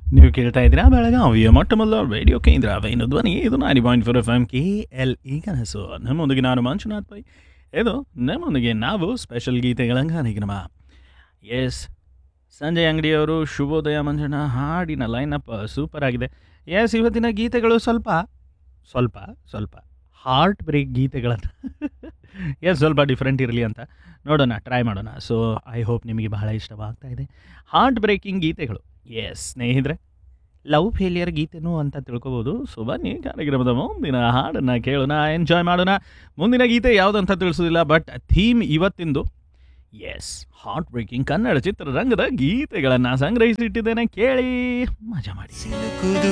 ನೀವು ಕೇಳ್ತಾ ಇದ್ದೀರಾ ಬೆಳಗಾವಿಯ ಮೊಟ್ಟ ಮೊದಲ ರೇಡಿಯೋ ಕೇಂದ್ರ ವೈನು ಧ್ವನಿ ಇದು ನಾಡಿ point four F M K L E ಕನಸು ನಮ್ಮೊಂದಿಗೆ ನಾನು ಮಂಜುನಾಥ್ ಪೈ ಇದು ನಮ್ಮೊಂದಿಗೆ ನಾವು ಸ್ಪೆಷಲ್ ಗೀತೆಗಳ ಕಾರ್ಯಕ್ರಮ ಎಸ್ ಸಂಜಯ್ ಅಂಗಡಿಯವರು ಶುಭೋದಯ ಮಂಜುನ ಹಾಡಿನ ಲೈನಪ್ ಸೂಪರ್ ಆಗಿದೆ ಎಸ್ ಇವತ್ತಿನ ಗೀತೆಗಳು ಸ್ವಲ್ಪ ಸ್ವಲ್ಪ ಸ್ವಲ್ಪ ಹಾರ್ಟ್ ಬ್ರೇಕ್ ಗೀತೆಗಳನ್ನು ಎಸ್ ಸ್ವಲ್ಪ ಡಿಫ್ರೆಂಟ್ ಇರಲಿ ಅಂತ ನೋಡೋಣ ಟ್ರೈ ಮಾಡೋಣ ಸೊ ಐ ಹೋಪ್ ನಿಮಗೆ ಬಹಳ ಇಷ್ಟವಾಗ್ತಾ ಇದೆ ಹಾರ್ಟ್ ಬ್ರೇಕಿಂಗ್ ಗೀತೆಗಳು ಎಸ್ ಸ್ನೇಹಿತರೆ ಲವ್ ಫೇಲಿಯರ್ ಗೀತೆನೂ ಅಂತ ತಿಳ್ಕೊಬೋದು ಸೊ ಬನ್ನಿ ಕಾರ್ಯಕ್ರಮದ ಮುಂದಿನ ಹಾಡನ್ನು ಕೇಳೋಣ ಎಂಜಾಯ್ ಮಾಡೋಣ ಮುಂದಿನ ಗೀತೆ ಯಾವುದಂತ ತಿಳಿಸೋದಿಲ್ಲ ಬಟ್ ಥೀಮ್ ಇವತ್ತಿಂದು ಎಸ್ ಹಾರ್ಟ್ ಬ್ರೇಕಿಂಗ್ ಕನ್ನಡ ಚಿತ್ರರಂಗದ ಗೀತೆಗಳನ್ನು ಸಂಗ್ರಹಿಸಿಟ್ಟಿದ್ದೇನೆ ಕೇಳಿ ಮಜಾ ಮಾಡಿ ಸಿಲುಕುದು